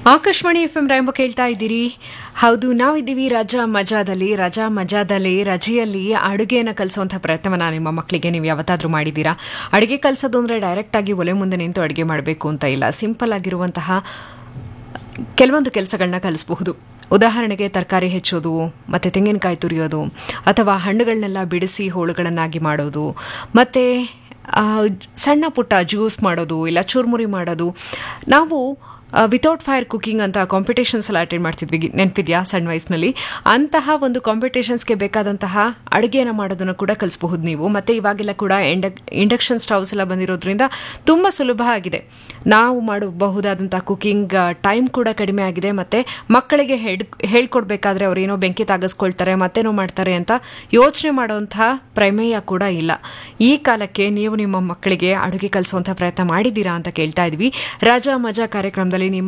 Akashvani F M ರಾಯಂಬ ಕೇಳ್ತಾ ಇದ್ದೀರಿ ಹೌದು ನಾವಿದ್ದೀವಿ ರಜಾ ಮಜಾದಲ್ಲಿ ರಜಾ ಮಜಾದಲ್ಲಿ ರಜೆಯಲ್ಲಿ ಅಡುಗೆಯನ್ನು ಕಲಿಸುವಂಥ ಪ್ರಯತ್ನವನ್ನು ನಿಮ್ಮ ಮಕ್ಕಳಿಗೆ ನೀವು ಯಾವತ್ತಾದರೂ ಮಾಡಿದ್ದೀರಾ ಅಡುಗೆ ಕಲಿಸೋದು ಅಂದರೆ ಡೈರೆಕ್ಟಾಗಿ ಒಲೆ ಮುಂದೆ ನಿಂತು ಅಡುಗೆ ಮಾಡಬೇಕು ಅಂತ ಇಲ್ಲ ಸಿಂಪಲ್ ಆಗಿರುವಂತಹ ಕೆಲವೊಂದು ಕೆಲಸಗಳನ್ನ ಕಲಿಸಬಹುದು ಉದಾಹರಣೆಗೆ ತರಕಾರಿ ಹೆಚ್ಚೋದು ಮತ್ತು ತೆಂಗಿನಕಾಯಿ ತುರಿಯೋದು ಅಥವಾ ಹಣ್ಣುಗಳನ್ನೆಲ್ಲ ಬಿಡಿಸಿ ಹೋಳುಗಳನ್ನಾಗಿ ಮಾಡೋದು ಮತ್ತು ಸಣ್ಣ ಪುಟ್ಟ ಜ್ಯೂಸ್ ಮಾಡೋದು ಇಲ್ಲ ಚೂರ್ಮುರಿ ಮಾಡೋದು ನಾವು ವಿತೌಟ್ ಫೈರ್ ಕುಕಿಂಗ್ ಅಂತ ಕಾಂಪಿಟೇಷನ್ಸ್ ಎಲ್ಲ ಅಟೆಂಡ್ ಮಾಡ್ತಿದ್ವಿ ನೆನಪಿದ್ಯಾ ಸಣ್ಣ ವಯಸ್ಸಿನಲ್ಲಿ ಅಂತಹ ಒಂದು ಕಾಂಪಿಟೇಷನ್ಸ್ಗೆ ಬೇಕಾದಂತಹ ಅಡುಗೆಯನ್ನು ಮಾಡೋದನ್ನು ಕೂಡ ಕಲಿಸಬಹುದು ನೀವು ಮತ್ತು ಇವಾಗೆಲ್ಲ ಕೂಡ ಇಂಡಕ್ ಇಂಡಕ್ಷನ್ ಸ್ಟವ್ಸ್ ಎಲ್ಲ ಬಂದಿರೋದ್ರಿಂದ ತುಂಬ ಸುಲಭ ಆಗಿದೆ ನಾವು ಮಾಡಬಹುದಾದಂಥ ಕುಕಿಂಗ್ ಟೈಮ್ ಕೂಡ ಕಡಿಮೆ ಆಗಿದೆ ಮತ್ತು ಮಕ್ಕಳಿಗೆ ಹೆಡ್ ಹೇಳ್ಕೊಡ್ಬೇಕಾದ್ರೆ ಅವ್ರು ಏನೋ ಬೆಂಕಿ ತಾಗಿಸ್ಕೊಳ್ತಾರೆ ಮತ್ತೇನೋ ಮಾಡ್ತಾರೆ ಅಂತ ಯೋಚನೆ ಮಾಡುವಂತಹ ಪ್ರಮೇಯ ಕೂಡ ಇಲ್ಲ ಈ ಕಾಲಕ್ಕೆ ನೀವು ನಿಮ್ಮ ಮಕ್ಕಳಿಗೆ ಅಡುಗೆ ಕಲಿಸುವಂಥ ಪ್ರಯತ್ನ ಮಾಡಿದ್ದೀರಾ ಅಂತ ಕೇಳ್ತಾ ಇದ್ವಿ ರಾಜಾ ಮಜಾ ಕಾರ್ಯಕ್ರಮದಲ್ಲಿ ನಿಮ್ಮ